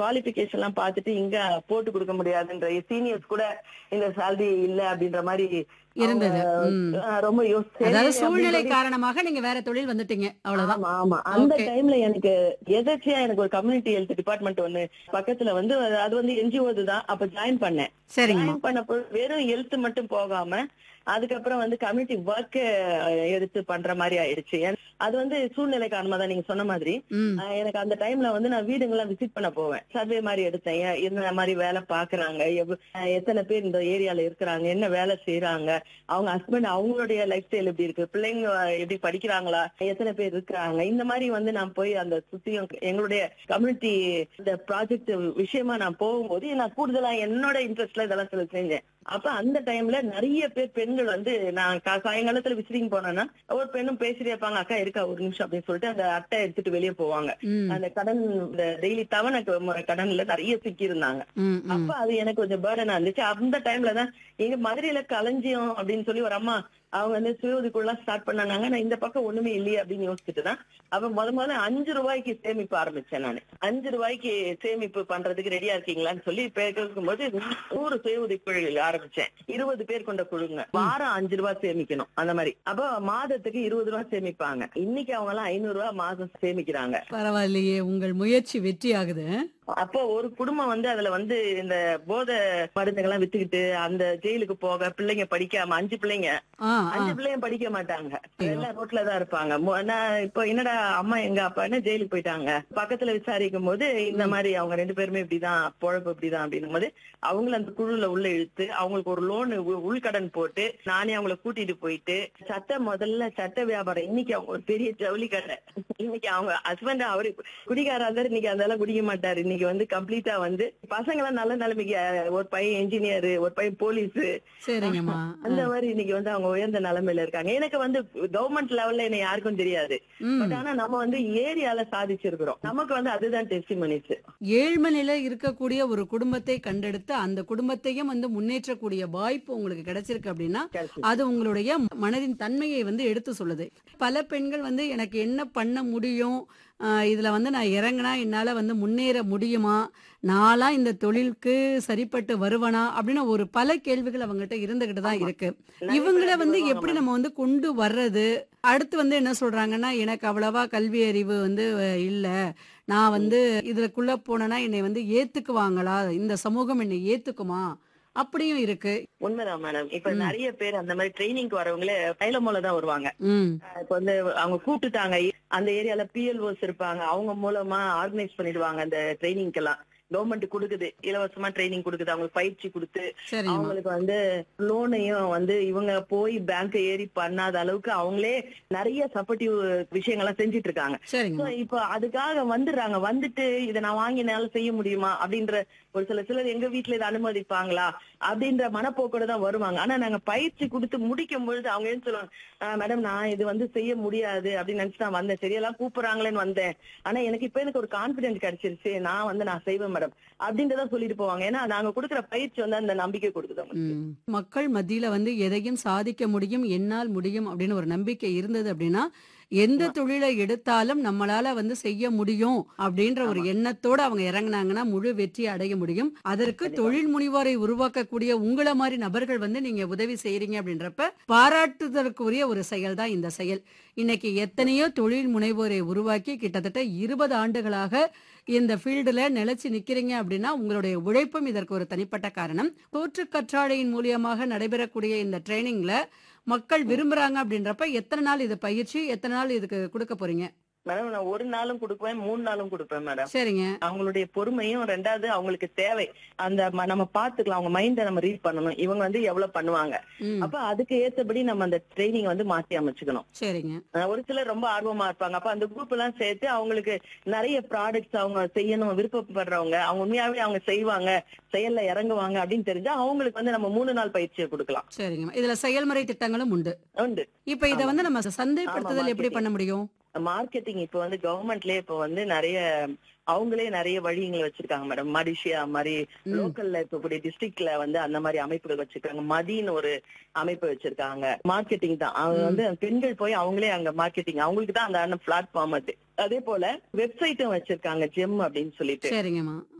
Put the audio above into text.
Qualification எல்லாம் பார்த்துட்டு இங்க போட்டு கொடுக்க முடியாதுன்ற சீனியர்ஸ் கூட இந்த சேலரி இல்ல அப்படின்ற மாதிரி இருந்தது அவங்க, ம். அஹ், ரொம்ப யோசி அதாவது சரி சூழ்நிலை அப்படின்னு சொல்லி- காரணமாக நீங்க வேற தொழில் வந்துட்டீங்க அவ்வளவுதான் ஆமா ஆமா அந்த Okay. டைம்ல எனக்கு எதாச்சியா எனக்கு ஒரு கம்யூனிட்டி ஹெல்த் டிபார்ட்மெண்ட் ஒண்ணு பக்கத்துல வந்து அது வந்து என்ஜிஓ தான் அப்ப ஜாயின் பண்ணேன் சரிங்கம்மா ஜாயின் பண்ணப்போ வெறும் ஹெல்த் மட்டும் போகாம அதுக்கப்புறம் வந்து கம்யூனிட்டி ஒர்க் எடுத்து பண்ற மாதிரி ஆயிடுச்சு ஏன் அது வந்து சூழ்நிலை காரணமா தான் நீங்க சொன்ன மாதிரி ம் ஆஹ் எனக்கு அந்த டைம்ல வந்து நான் வீடுங்கெல்லாம் விசிட் பண்ண போவேன் சர்வே மாதிரி எடுத்தேன் ஏன் என்ன மாதிரி வேலை பாக்குறாங்க எவ்வ- ஆஹ் எத்தனை பேர் இந்த ஏரியால இருக்கிறாங்க என்ன வேலை செய்யறாங்க அவங்க ஹஸ்பண்ட் அவங்களுடைய லைஃப் ஸ்டைல் எப்படி இருக்கு பிள்ளைங்க எப்படி படிக்கிறாங்களா எத்தனை பேர் இருக்கிறாங்க இந்த மாதிரி வந்து நான் போய் அந்த சுத்தியும் எங்களுடைய கம்யூனிட்டி இந்த ப்ராஜெக்ட் விஷயமா நான் போகும்போது நான் கூடுதலா என்னோட இன்ட்ரெஸ்ட்ல இதெல்லாம் சில செஞ்சேன் அப்ப அந்த டைம்ல நிறைய பேர் பெண்கள் வந்து நான் கா- சாயங்காலத்துல விசிட்டிங் போனேன்னா ஒரு பெண்ணும் பேசிட்டே இருப்பாங்க அக்கா இருக்கா ஒரு நிமிஷம் அப்படின்னு சொல்லிட்டு அந்த அட்டை எடுத்துட்டு வெளியே போவாங்க ம் அந்த கடன் இந்த டெய்லி தவணை க- கடன்ல நிறைய சிக்கி இருந்தாங்க ம் ம் அப்ப அது எனக்கு கொஞ்சம் பேர்டனா இருந்துச்சு அந்த டைம்ல தான் எங்க மதுரையில களஞ்சியம் அப்படின்னு சொல்லி ஒரு அம்மா அவங்க வந்து சுய உதவிக்குள்ள ஸ்டார்ட் பண்ணாங்க நான் இந்த பக்கம் ஒண்ணுமே இல்லையே அப்படின்னு யோசிச்சுட்டு தான் அப்ப முத முதல்ல அஞ்சு ரூபாய்க்கு சேமிப்பு ஆரம்பிச்சேன் நான் அஞ்சு ரூபாய்க்கு சேமிப்பு பண்றதுக்கு ரெடியா இருக்கீங்களான்னு சொல்லி கேட்கும்போது நூறு சுய உதவிக்குழு ஆரம்பிச்சேன் இருபது பேர் கொண்ட குழுங்க வாரம் அஞ்சு ரூபாய் சேமிக்கணும் அந்த மாதிரி அப்ப மாதத்துக்கு இருபது ரூபாய் சேமிப்பாங்க இன்னைக்கு அவங்க எல்லாம் ஐநூறு ரூபாய் மாதம் சேமிக்கிறாங்க பரவாயில்லையே உங்கள் முயற்சி வெற்றி ஆகுது அப்போ ஒரு குடும்பம் வந்து அதுல வந்து இந்த போதை மருந்துகள்லாம் வித்துக்கிட்டு அந்த ஜெயிலுக்கு போக பிள்ளைங்க படிக்காம அஞ்சு பிள்ளைங்க ஆ ஆ அஞ்சு பிள்ளைங்க படிக்க மாட்டாங்க எல்லாம் ரோட்ல தான் இருப்பாங்க மு- நான் இப்போ என்னடா அம்மா எங்க அப்பா என்ன ஜெயிலுக்கு போயிட்டாங்க பக்கத்துல விசாரிக்கும் போது இந்த மாதிரி அவங்க ரெண்டு பேருமே இப்படிதான் பொழப்பு இப்படிதான் அப்படின்னும் போது அவங்கள அந்த குழுல உள்ள இழுத்து அவங்களுக்கு ஒரு லோன் உள்கடன் போட்டு நானே அவங்கள கூட்டிட்டு போயிட்டு சட்டை முதல்ல சட்ட வியாபாரம் இன்னைக்கு அவங்க ஒரு பெரிய ஜவுளி கடை இன்னைக்கு அவங்க ஹஸ்பண்ட் அவரு குடிகாரா இருந்தாரு இன்னைக்கு அதெல்லாம் குடிக்க மாட்டாரு இன்னைக்கு வந்து கம்ப்ளீட்டா வந்து பசங்க எல்லாம் நல்ல நிலைமைக்கு அஹ், ஒரு பையன் இன்ஜினியர் ஒரு பையன் போலீஸ் சரிங்கம்மா அந்த மாதிரி இன்னைக்கு வந்து அவங்க உயர்ந்த நிலைமையில இருக்காங்க எனக்கு வந்து கவர்மெண்ட் லெவல்ல என்ன யாருக்கும் தெரியாது ம் பட் ஆனா நம்ம வந்து ஏரியால சாதிச்சிருக்கிறோம் நமக்கு வந்து அதுதான் டெஸ்டிமனிஸ் ஏழ்மனையில இருக்கக்கூடிய ஒரு குடும்பத்தை கண்டெடுத்து அந்த குடும்பத்தையும் வந்து முன்னேற்றக்கூடிய வாய்ப்பு உங்களுக்கு கிடைச்சிருக்கு அப்படின்னா அது உங்களுடைய மனதின் தன்மையை வந்து எடுத்து சொல்லுது பல பெண்கள் வந்து எனக்கு என்ன பண்ண முடியும் ஆஹ் இதுல வந்து நான் இறங்கினா என்னால வந்து முன்னேற முடியுமா நான்லாம் இந்த தொழிலுக்கு சரிப்பட்டு வருவனா அப்படின்னு ஒரு பல கேள்விகள் அவங்ககிட்ட இருந்துகிட்டு தான் இருக்கு இவங்கள வந்து எப்படி நம்ம வந்து கொண்டு வர்றது அடுத்து வந்து என்ன சொல்றாங்கன்னா எனக்கு அவ்வளவா கல்வி அறிவு வந்து அஹ், இல்ல நான் வந்து இதுக்குள்ள போனேன்னா என்னை வந்து ஏத்துக்குவாங்களா இந்த சமூகம் என்னை ஏத்துக்குமா அப்படியும் இருக்கு உண்மைதான் மேடம் இப்ப நிறைய பேர் அந்த மாதிரி ட்ரைனிங்க்கு வரவங்களே தைலமூல தான் வருவாங்க ம் இப்ப வந்து அவங்க கூப்பிட்டுட்டாங்க அந்த ஏரியால பிஎல்ஓஸ் இருப்பாங்க அவங்க மூலமா ஆர்கனைஸ் பண்ணிடுவாங்க அந்த ட்ரைனிங்க்கு எல்லாம் கவர்மெண்ட் கொடுக்குது இலவசமா ட்ரைனிங் கொடுக்குது அவங்களுக்கு பயிற்சி கொடுத்து சரிங்கம்மா அவங்களுக்கு வந்து லோனையும் வந்து இவங்க போய் பேங்க் ஏறி பண்ணாத அளவுக்கு அவங்களே நிறைய சப்போர்ட்டிவ் விஷயங்கள்லாம் செஞ்சுட்டு இருக்காங்க So, சரிங்கம்மா இப்போ அதுக்காக வந்துடுறாங்க வந்துட்டு இதை நான் வாங்கி என்னால செய்ய முடியுமா அப்படின்ற ஒரு சில சிலர் எங்க வீட்டுல இதை அனுமதிப்பாங்களா அப்படின்ற மனப்போக்கோட தான் வருவாங்க ஆனா நாங்க பயிற்சி கொடுத்து முடிக்கும் பொழுது அவங்க என்ன சொல்லுவாங்க மேடம் நான் இது வந்து செய்ய முடியாது அப்படின்னு நினைச்சு நான் வந்தேன் சரியெல்லாம் கூப்பிடுறாங்களேன்னு வந்தேன் ஆனா எனக்கு இப்ப எனக்கு ஒரு கான்பிடன்ஸ் கிடைச்சிருச்சு நான் வந்து நான் செய்வேன் மேடம் அப்படின்றத சொல்லிட்டு போவாங்க ஏன்னா நாங்க கொடுக்குற பயிற்சி வந்து அந்த நம்பிக்கை கொடுக்குது அவங்களுக்கு. ம். மக்கள் மத்தியில வந்து எதையும் சாதிக்க முடியும் என்னால் முடியும் அப்படின்னு ஒரு நம்பிக்கை இருந்தது அப்படின்னா எந்த தொழிலை எடுத்தாலும் நம்மளால வந்து செய்ய முடியும் அப்படின்ற ஒரு எண்ணத்தோட அவங்க இறங்குனாங்கன்னா முழு வெற்றி அடைய முடியும் அதற்கு தொழில் முனைவோரை உருவாக்கக்கூடிய உங்களை மாதிரி நபர்கள் வந்து நீங்க உதவி செய்யறீங்க அப்படின்றப்ப பாராட்டுதலுக்குரிய ஒரு செயல் தான் இந்த செயல் இன்னைக்கு எத்தனையோ தொழில் முனைவோரை உருவாக்கி கிட்டத்தட்ட இருபது ஆண்டுகளாக இந்த ஃபீல்டுல நிலைச்சு நிக்கிறீங்க அப்படின்னா உங்களுடைய உழைப்பும் இதற்கு ஒரு தனிப்பட்ட காரணம் தோற்று கற்றாழையின் மூலியமாக நடைபெறக்கூடிய இந்த ட்ரைனிங்ல மக்கள் விரும்புறாங்க அப்படின்றப்ப எத்தனை நாள் இது பயிற்சி எத்தனை நாள் இதுக்கு கொடுக்க போறீங்க மேடம் நான் ஒரு நாளும் கொடுப்பேன் மூணு நாளும் கொடுப்பேன் மேடம் சரிங்க அவங்களுடைய பொறுமையும் ரெண்டாவது அவங்களுக்கு தேவை அந்த ம- நம்ம பாத்துக்கலாம் அவங்க மைண்ட நம்ம ரீட் பண்ணணும் இவங்க வந்து எவ்வளவு பண்ணுவாங்க ம் அப்ப அதுக்கு ஏத்தபடி நம்ம அந்த ட்ரைனிங் வந்து மாத்தி அமைச்சுக்கணும் சரிங்க அஹ் ஒரு சிலர் ரொம்ப ஆர்வமா இருப்பாங்க அப்ப அந்த குரூப் எல்லாம் சேர்த்து அவங்களுக்கு நிறைய ப்ராடக்ட்ஸ் அவங்க செய்யணும் விருப்பப்படுறவங்க அவங்க உண்மையாவே அவங்க செய்வாங்க செயல்ல இறங்குவாங்க அப்படின்னு தெரிஞ்சா அவங்களுக்கு வந்து நம்ம மூணு நாள் பயிற்சியை கொடுக்கலாம் சரிங்க இதுல செயல்முறை திட்டங்களும் உண்டு உண்டு இப்ப இத வந்து நம்ம சந்தைப்படுத்துதல் ஆமா, எப்படி marketing. பண்ண முடியும் மார்க்கெட்டிங் இப்ப வந்து கவர்மெண்ட்லயே இப்ப வந்து நிறைய அவங்களே நிறைய வழிங்களை வச்சிருக்காங்க மேடம் மடிஷியா மாதிரி ம். லோக்கல்ல இருக்கக்கூடிய டிஸ்ட்ரிக்ட்ல வந்து அந்த மாதிரி அமைப்புகள் வச்சிருக்காங்க மதின்னு ஒரு அமைப்பு வச்சிருக்காங்க மார்க்கெட்டிங் தான் அவங்க ம். வந்து பெண்கள் போய் அவங்களே அங்க மார்க்கெட்டிங் அவங்களுக்கு தான் அந்த பிளாட்ஃபார்ம் அது அதே போல வெப்சைட்டும் வச்சிருக்காங்க ஜெம் அப்படின்னு சொல்லிட்டு சரிங்கம்மா